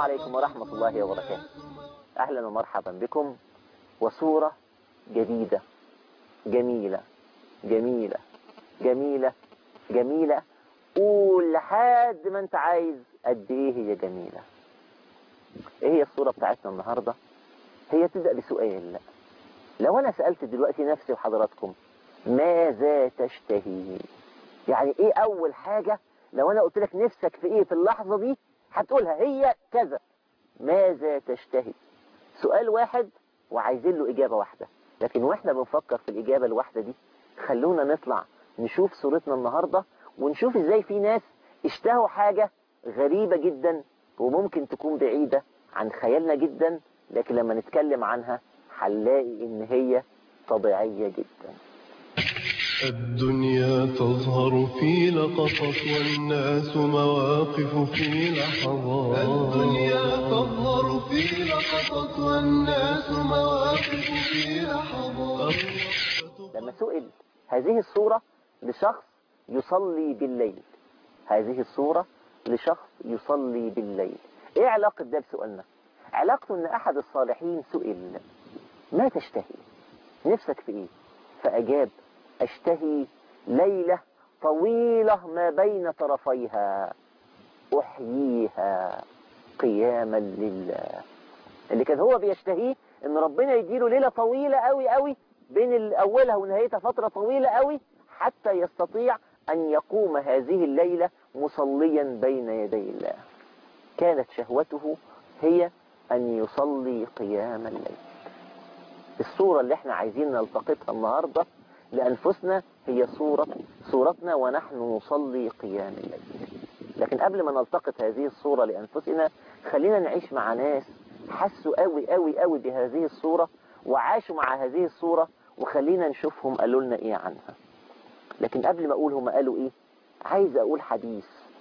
عليكم ورحمة الله وبركاته أهلا ومرحبا بكم وصورة جديدة جميلة جميلة جميلة جميلة قول لحد ما انت عايز قد ايه هي جميلة ايه هي الصورة بتاعتنا النهاردة هي تبدأ بسؤال لو انا سألت دلوقتي نفسي وحضراتكم ماذا تشتهي يعني ايه اول حاجة لو انا قلت لك نفسك في ايه في اللحظة دي هتقولها هي كذا ماذا تشتهي سؤال واحد وعايزين له اجابة واحدة لكن واحنا بنفكر في الاجابة الواحدة دي خلونا نطلع نشوف صورتنا النهاردة ونشوف ازاي في ناس اشتهوا حاجة غريبة جدا وممكن تكون بعيدة عن خيالنا جدا لكن لما نتكلم عنها هنلاقي ان هي طبيعية جدا الدنيا تظهر في لقطة والناس مواقف في لحظات الدنيا تظهر في لقطة والناس مواقف في لحظات لما سئل هذه الصورة لشخص يصلي بالليل هذه الصورة لشخص يصلي بالليل ايه علاقة ده بسؤالنا علاقته ان احد الصالحين سئل ما تشتهي نفسك في ايه فاجاب اشتهي ليلة طويلة ما بين طرفيها احييها قياما لله اللي كان هو بيشتهيه ان ربنا يديله ليلة طويلة قوي قوي بين اولها ونهايتها فترة طويلة قوي حتى يستطيع ان يقوم هذه الليلة مصليا بين يدي الله كانت شهوته هي ان يصلي قيام الليل الصورة اللي احنا عايزين نلتقطها النهاردة لأنفسنا هي صورة صورتنا ونحن نصلي قيام الليل لكن قبل ما نلتقط هذه الصورة لأنفسنا خلينا نعيش مع ناس حسوا قوي قوي قوي بهذه الصورة وعاشوا مع هذه الصورة وخلينا نشوفهم قالوا لنا ايه عنها لكن قبل ما اقول هم قالوا ايه عايز اقول حديث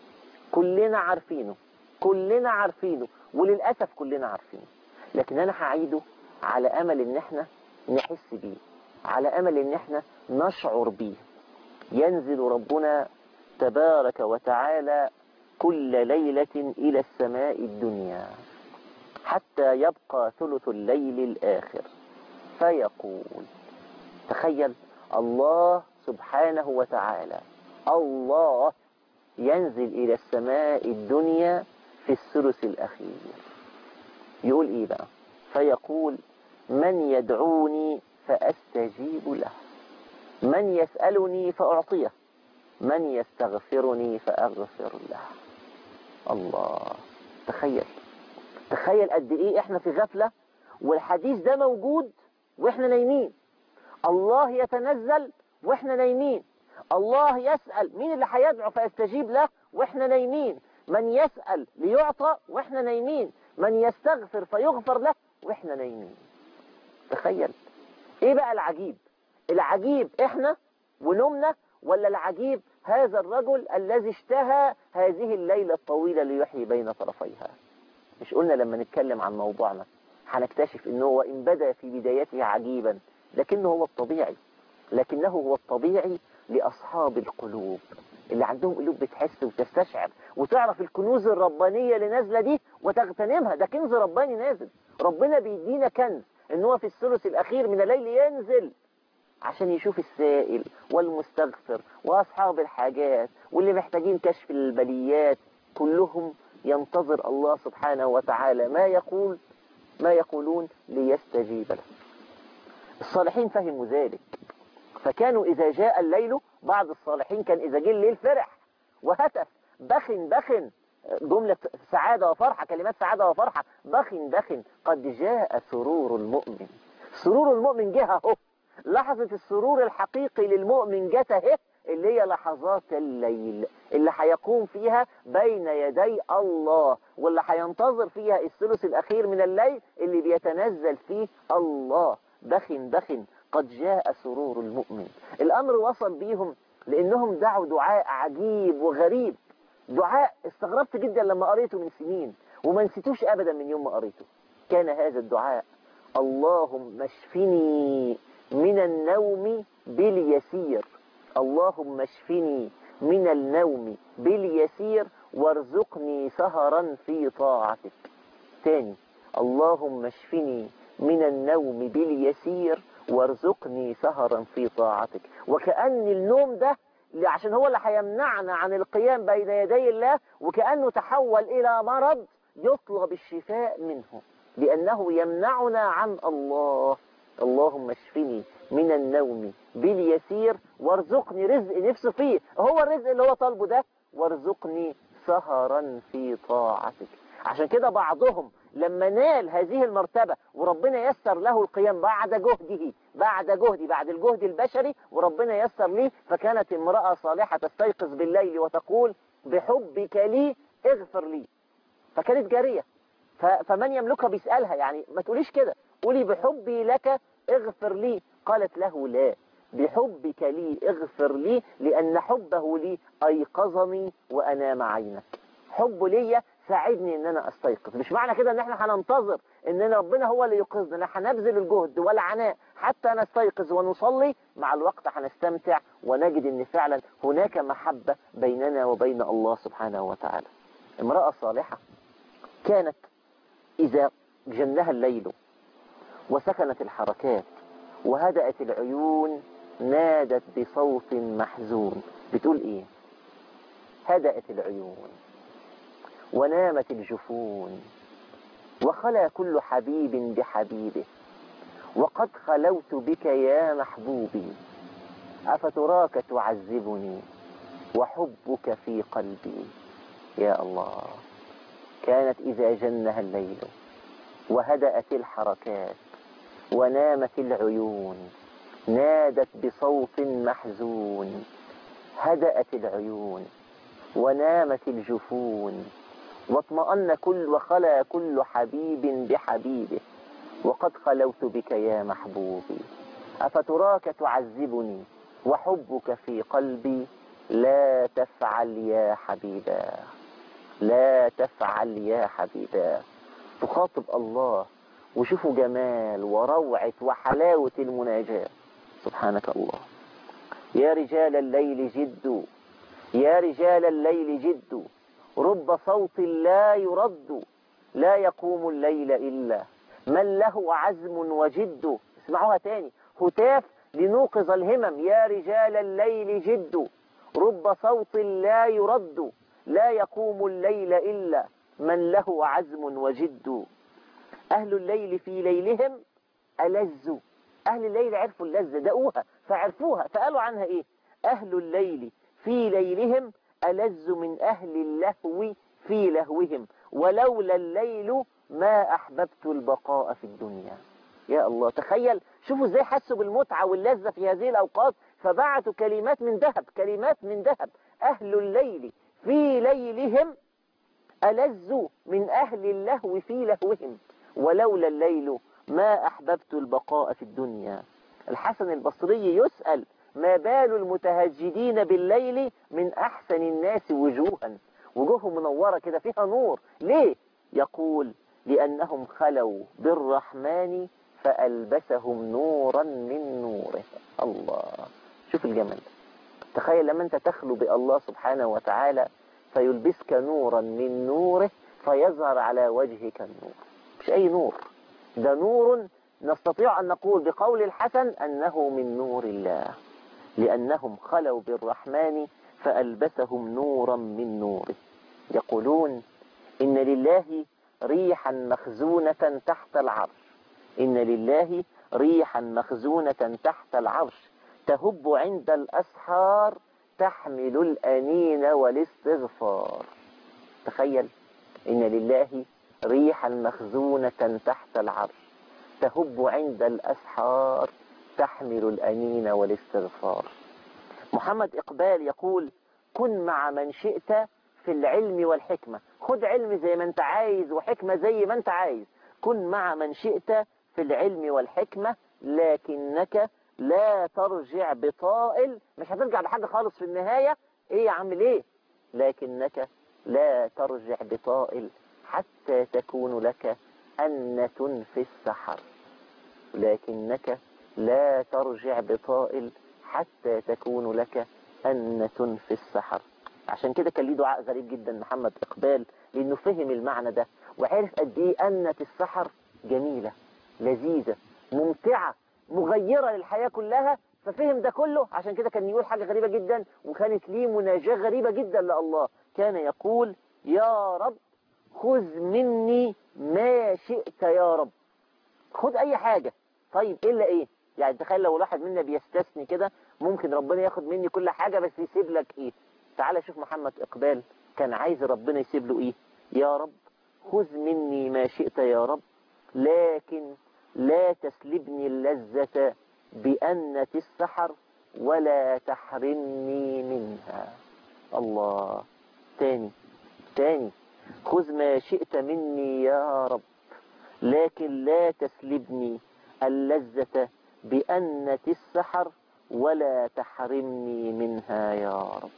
كلنا عارفينه كلنا عارفينه وللأسف كلنا عارفينه لكن انا هعيده على امل ان احنا نحس بيه على امل ان احنا نشعر بيه ينزل ربنا تبارك وتعالى كل ليلة الى السماء الدنيا حتى يبقى ثلث الليل الاخر فيقول تخيل الله سبحانه وتعالى الله ينزل الى السماء الدنيا في الثلث الاخير يقول ايه بقى فيقول من يدعوني فأستجيب له من يسألني فأعطيه من يستغفرني فأغفر له الله تخيل تخيل قد ايه احنا في غفلة والحديث ده موجود واحنا نايمين الله يتنزل واحنا نايمين الله يسأل مين اللي هيدعو فيستجيب له واحنا نايمين من يسأل ليعطى واحنا نايمين من يستغفر فيغفر له واحنا نايمين تخيل ايه بقى العجيب العجيب احنا ونومنا ولا العجيب هذا الرجل الذي اشتهى هذه الليلة الطويلة ليحيي بين طرفيها مش قلنا لما نتكلم عن موضوعنا هنكتشف انه هو ان بدا في بدايته عجيبا لكنه هو الطبيعي لكنه هو الطبيعي لأصحاب القلوب اللي عندهم قلوب بتحس وتستشعر وتعرف الكنوز الربانية اللي نازلة دي وتغتنمها ده كنز رباني نازل ربنا بيدينا كنز ان هو في الثلث الاخير من الليل ينزل عشان يشوف السائل والمستغفر واصحاب الحاجات واللي محتاجين كشف البليات كلهم ينتظر الله سبحانه وتعالى ما يقول ما يقولون ليستجيب له الصالحين فهموا ذلك فكانوا إذا جاء الليل بعض الصالحين كان إذا جه الليل فرح وهتف بخن بخن جملة سعادة وفرحة كلمات سعادة وفرحة بخن بخن قد جاء سرور المؤمن سرور المؤمن جه اهو لحظة السرور الحقيقي للمؤمن جت اهي اللي هي لحظات الليل اللي هيقوم فيها بين يدي الله واللي هينتظر فيها الثلث الأخير من الليل اللي بيتنزل فيه الله بخن بخن قد جاء سرور المؤمن الأمر وصل بيهم لأنهم دعوا دعاء عجيب وغريب دعاء استغربت جدا لما قريته من سنين وما نسيتوش أبدا من يوم ما قريته كان هذا الدعاء اللهم اشفني من النوم باليسير اللهم اشفني من النوم باليسير وارزقني سهرا في طاعتك تاني اللهم اشفني من النوم باليسير وارزقني سهرا في طاعتك وكأن النوم ده عشان هو اللي هيمنعنا عن القيام بين يدي الله وكأنه تحول إلى مرض يطلب الشفاء منه لأنه يمنعنا عن الله اللهم اشفني من النوم باليسير وارزقني رزق نفسه فيه هو الرزق اللي هو طالبه ده وارزقني سهرا في طاعتك عشان كده بعضهم لما نال هذه المرتبة وربنا يسر له القيام بعد جهده بعد جهدي بعد الجهد البشري وربنا يسر لي فكانت امرأة صالحة تستيقظ بالليل وتقول بحبك لي اغفر لي فكانت جارية فمن يملكها بيسألها يعني ما تقوليش كده قولي بحبي لك اغفر لي قالت له لا بحبك لي اغفر لي لأن حبه لي أيقظني وأنام عينك حبه ليا ساعدني ان انا استيقظ مش معنى كده ان احنا هننتظر ان ربنا هو اللي يوقظنا لا هنبذل الجهد والعناء حتى نستيقظ ونصلي مع الوقت هنستمتع ونجد ان فعلا هناك محبة بيننا وبين الله سبحانه وتعالى امرأة صالحة كانت اذا جنها الليل وسكنت الحركات وهدأت العيون نادت بصوت محزون بتقول ايه هدأت العيون ونامت الجفون وخلا كل حبيب بحبيبه وقد خلوت بك يا محبوبي أفتراك تعذبني وحبك في قلبي يا الله كانت إذا جنها الليل وهدأت الحركات ونامت العيون نادت بصوت محزون هدأت العيون ونامت الجفون واطمأن كل وخلا كل حبيب بحبيبه وقد خلوت بك يا محبوبي أفتراك تعذبني وحبك في قلبي لا تفعل يا حبيبا لا تفعل يا حبيبا تخاطب الله وشوفوا جمال وروعة وحلاوة المناجاة سبحانك الله يا رجال الليل جدوا يا رجال الليل جدوا رب صوت لا يرد لا يقوم الليل إلا من له عزم وجد اسمعوها تاني هتاف لنوقظ الهمم يا رجال الليل جد رب صوت لا يرد لا يقوم الليل إلا من له عزم وجد أهل الليل في ليلهم ألزوا أهل الليل عرفوا اللذة دقوها فعرفوها فقالوا عنها إيه أهل الليل في ليلهم ألز من أهل اللهو في لهوهم ولولا الليل ما أحببت البقاء في الدنيا يا الله تخيل شوفوا ازاي حسوا بالمتعة واللذة في هذه الأوقات فبعتوا كلمات من ذهب كلمات من ذهب أهل الليل في ليلهم ألزوا من أهل اللهو في لهوهم ولولا الليل ما أحببت البقاء في الدنيا الحسن البصري يسأل ما بال المتهجدين بالليل من أحسن الناس وجوها وجوههم منورة كده فيها نور ليه؟ يقول لأنهم خلوا بالرحمن فألبسهم نورا من نوره الله شوف الجمال تخيل لما أنت تخلو بالله سبحانه وتعالى فيلبسك نورا من نوره فيظهر على وجهك النور مش أي نور ده نور نستطيع أن نقول بقول الحسن أنه من نور الله لأنهم خلوا بالرحمن فألبسهم نورا من نوره يقولون إن لله ريحا مخزونة تحت العرش إن لله ريحا مخزونة تحت العرش تهب عند الأسحار تحمل الأنين والاستغفار تخيل إن لله ريحا مخزونة تحت العرش تهب عند الأسحار تحمل الأنين والاستغفار محمد إقبال يقول كن مع من شئت في العلم والحكمة خد علم زي ما انت عايز وحكمة زي ما انت عايز كن مع من شئت في العلم والحكمة لكنك لا ترجع بطائل مش هترجع بحاجة خالص في النهاية ايه يا عم ليه لكنك لا ترجع بطائل حتى تكون لك أنة في السحر لكنك لا ترجع بطائل حتى تكون لك أنة في السحر عشان كده كان ليه دعاء غريب جدا محمد إقبال لأنه فهم المعنى ده وعرف قد ايه أنة السحر جميلة لذيذة ممتعة مغيرة للحياة كلها ففهم ده كله عشان كده كان يقول حاجة غريبة جدا وكانت ليه مناجاة غريبة جدا لله كان يقول يا رب خذ مني ما شئت يا رب خد اي حاجة طيب الا ايه يعني تخيل لو الواحد منا بيستثني كده ممكن ربنا ياخد مني كل حاجة بس يسيب لك ايه تعال شوف محمد اقبال كان عايز ربنا يسيب له ايه يا رب خذ مني ما شئت يا رب لكن لا تسلبني اللذة بأنة السحر ولا تحرمني منها الله تاني تاني خذ ما شئت مني يا رب لكن لا تسلبني اللذة بأنة السحر ولا تحرمني منها يا رب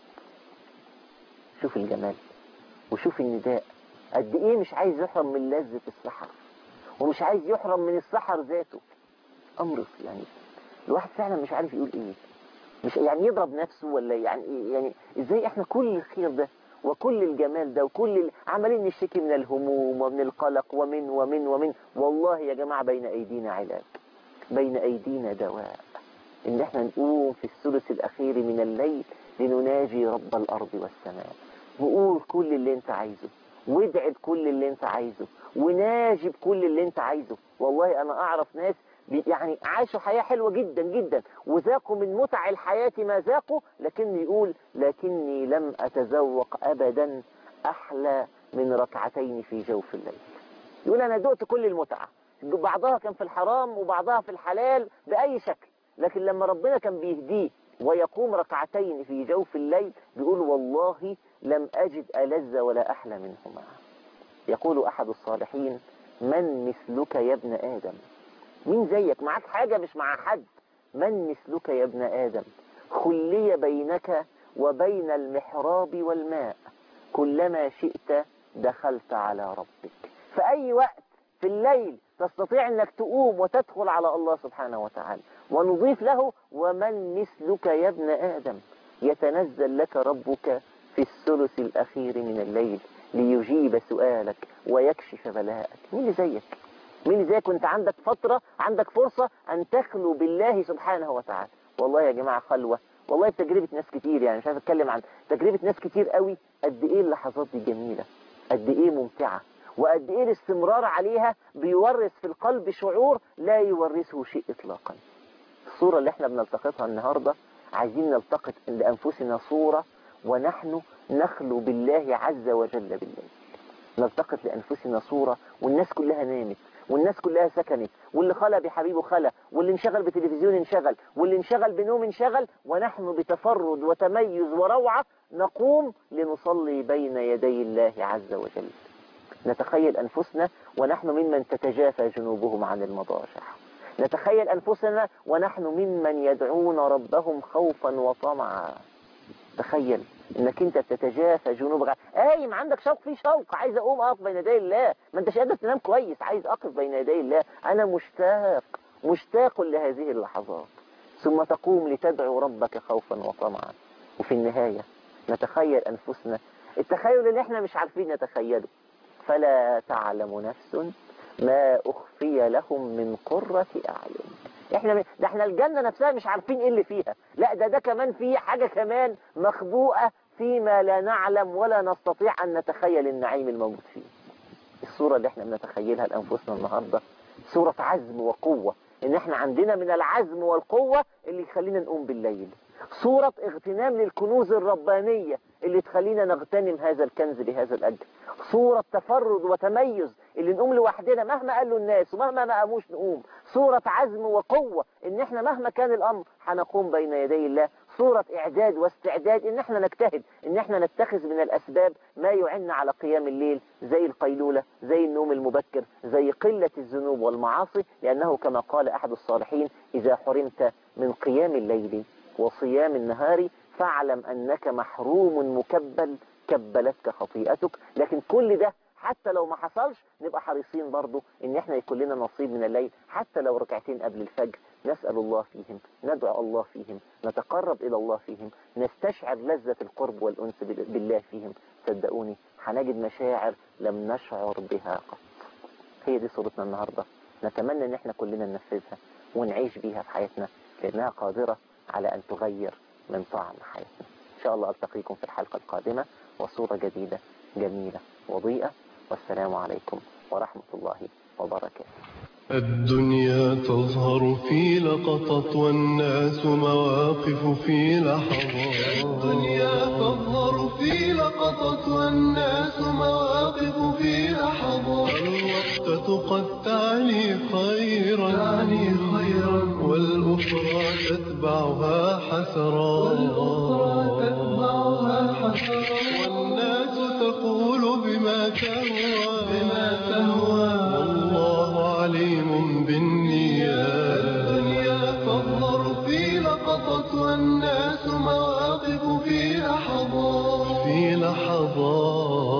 شوف الجمال وشوف النداء قد ايه مش عايز يحرم من لذة السحر ومش عايز يحرم من السحر ذاته امر يعني الواحد فعلا مش عارف يقول ايه مش يعني يضرب نفسه ولا يعني إيه يعني ازاي احنا كل الخير ده وكل الجمال ده وكل ال- عمالين نشتكي من الهموم ومن القلق ومن ومن ومن والله يا جماعة بين ايدينا علاج بين ايدينا دواء ان احنا نقوم في الثلث الاخير من الليل لنناجي رب الارض والسماء وقول كل اللي انت عايزه وادعي بكل اللي انت عايزه وناجي بكل اللي انت عايزه والله انا اعرف ناس بي- يعني عاشوا حياة حلوة جدا جدا وذاقوا من متع الحياة ما ذاقوا لكن يقول لكني لم أتذوق أبدا أحلى من ركعتين في جوف الليل يقول أنا دقت كل المتعة بعضها كان في الحرام وبعضها في الحلال بأي شكل لكن لما ربنا كان بيهديه ويقوم ركعتين في جوف الليل بيقول والله لم أجد ألذ ولا أحلى منهما يقول أحد الصالحين من مثلك يا ابن آدم مين زيك معاك حاجة مش مع حد من مثلك يا ابن آدم خلي بينك وبين المحراب والماء كلما شئت دخلت على ربك في أي وقت في الليل تستطيع أنك تقوم وتدخل على الله سبحانه وتعالى ونضيف له ومن مثلك يا ابن آدم يتنزل لك ربك في الثلث الأخير من الليل ليجيب سؤالك ويكشف بلاءك مين اللي زيك مين ازاي كنت عندك فترة عندك فرصة ان تخلو بالله سبحانه وتعالى والله يا جماعة خلوة والله بتجربة ناس كتير يعني مش عايز اتكلم عن تجربة ناس كتير قوي قد ايه اللحظات دي جميلة قد ايه ممتعة وقد ايه الاستمرار عليها بيورث في القلب شعور لا يورثه شيء اطلاقا الصورة اللي احنا بنلتقطها النهاردة عايزين نلتقط لأنفسنا صورة ونحن نخلو بالله عز وجل بالله نلتقط لأنفسنا صورة والناس كلها نامت والناس كلها سكنت واللي خلى بحبيبه خلى واللي انشغل بتلفزيون انشغل واللي انشغل بنوم انشغل ونحن بتفرد وتميز وروعة نقوم لنصلي بين يدي الله عز وجل نتخيل أنفسنا ونحن ممن تتجافى جنوبهم عن المضاجع نتخيل أنفسنا ونحن ممن يدعون ربهم خوفا وطمعا تخيل انك انت تتجافى جنوبك قايم عندك شوق في شوق عايز اقوم اقف بين يدي الله ما انتش قادر تنام كويس عايز اقف بين يدي الله انا مشتاق مشتاق لهذه اللحظات ثم تقوم لتدعو ربك خوفا وطمعا وفي النهاية نتخيل انفسنا التخيل اللي احنا مش عارفين نتخيله فلا تعلم نفس ما اخفي لهم من قرة اعين احنا ده احنا الجنة نفسها مش عارفين ايه اللي فيها لا ده ده كمان في حاجة كمان مخبوءة فيما لا نعلم ولا نستطيع ان نتخيل النعيم الموجود فيه الصورة اللي احنا بنتخيلها لانفسنا النهاردة صورة عزم وقوة ان احنا عندنا من العزم والقوة اللي يخلينا نقوم بالليل صورة اغتنام للكنوز الربانية اللي تخلينا نغتنم هذا الكنز بهذا الأجر صورة تفرد وتميز اللي نقوم لوحدنا مهما قالوا الناس ومهما ما قاموش نقوم صورة عزم وقوة ان احنا مهما كان الامر هنقوم بين يدي الله صورة اعداد واستعداد ان احنا نجتهد ان احنا نتخذ من الاسباب ما يعن على قيام الليل زي القيلولة زي النوم المبكر زي قلة الذنوب والمعاصي لانه كما قال احد الصالحين اذا حرمت من قيام الليل وصيام النهار فاعلم انك محروم مكبل كبلتك خطيئتك لكن كل ده حتى لو ما حصلش نبقى حريصين برضو ان احنا يكون لنا نصيب من الليل حتى لو ركعتين قبل الفجر نسأل الله فيهم ندعو الله فيهم نتقرب الى الله فيهم نستشعر لذة القرب والانس بالله فيهم صدقوني هنجد مشاعر لم نشعر بها قط هي دي صورتنا النهاردة نتمنى ان احنا كلنا ننفذها ونعيش بيها في حياتنا لانها قادرة على ان تغير من طعم حياتنا ان شاء الله التقيكم في الحلقة القادمة وصورة جديدة جميلة وضيئة والسلام عليكم ورحمة الله وبركاته الدنيا تظهر في لقطة والناس مواقف في لحظات الدنيا تظهر في لقطة والناس مواقف في لحظات الوقتة قد تعني خيرا تعني خيرا والأخرى تتبعها حسرات والأخرى تتبعها حسرات والناس تقول بما تهوى بما تهوى والله عليم بالنيات الدنيا تظهر في لقطة والناس مواقف في لحظات في لحظات